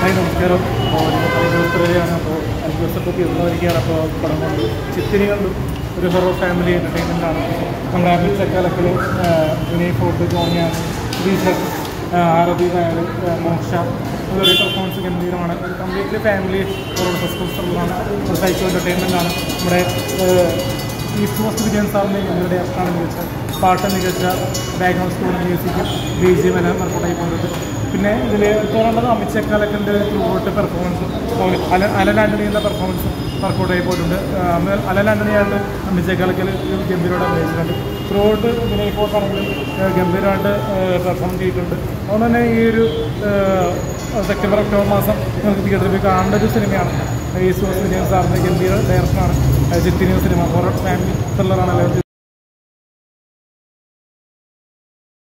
hi നമസ്കാരം അപ്പോൾ ദിവസത്തിലാണ് അപ്പോൾ അഞ്ച് ദിവസത്തേക്ക് ഉള്ളവരിക്കുകയാണ് അപ്പോൾ പടം കൊണ്ട് ചിത്തിരികളിലും ഒരു ഹൊറോ ഫാമിലി എൻ്റർടൈൻമെൻ്റ് ആണ് നമ്മുടെ അമിത്സക്കാലത്തിൽ വിനയ് ഫോർട്ട് ജോണിയാൻ ശ്രീശക് ആരതി നായർ മോക്ഷ ഇവരുടെ പെർഫോമൻസ് ഗംഭീരമാണ് ഒരു കംപ്ലീറ്റ്ലി ഫാമിലി ഹൊറോ സസ്പെൻസറിലാണ് ഒരു സൈക്കോ എൻ്റർടൈൻമെൻ്റ് ആണ് നമ്മുടെ ഈസ്റ്റ് കോസ്റ്റ് വിജയൻ സാറിൻ്റെ ഇവരുടെ അഷ്ടാണ് മികച്ച പാട്ട് മികച്ച background score music B G M എല്ലാം വർക്കൗട്ടായി പോകുന്നത് പിന്നെ ഇതിൽ തോന്നുന്നത് അമിത് ചക്കാലക്കൻ്റെ ത്രൂ ഔട്ട് പെർഫോമൻസ് അല അലൻ ആൻ്റണിയുടെ പെർഫോമൻസ് വർക്കൗട്ടായി പോയിട്ടുണ്ട് ആ, അമൽ- അലൻ ആൻ്റണിയായിട്ട് അമിത് ചക്കാലക്കൽ ഗംഭീരമായിട്ട് അഭിനയിച്ചിട്ടുണ്ട് ത്രൂ ഔട്ട് വിനയ് ഫോർട്ട് ആണെങ്കിലും ആ, ഗംഭീരമായിട്ട് പെർഫോം ചെയ്തിട്ടുണ്ട് അതുകൊണ്ട് തന്നെ ഈ ഒരു ആ, സെപ്റ്റംബർ ഒക്ടോബർ മാസം നമുക്ക് തിയേറ്ററിൽ പോയി കാണേണ്ട ഒരു സിനിമയാണ് ഈസ്റ്റ് കോസ്റ്റ് വിജയൻ സാറിൻ്റെ ഗംഭീര ഡയറക്ഷനാണ് ചിത്തിരിയ സിനിമ ഹൊറർ ഫാമിലി ത്രില്ലറാണ് എല്ലാവരും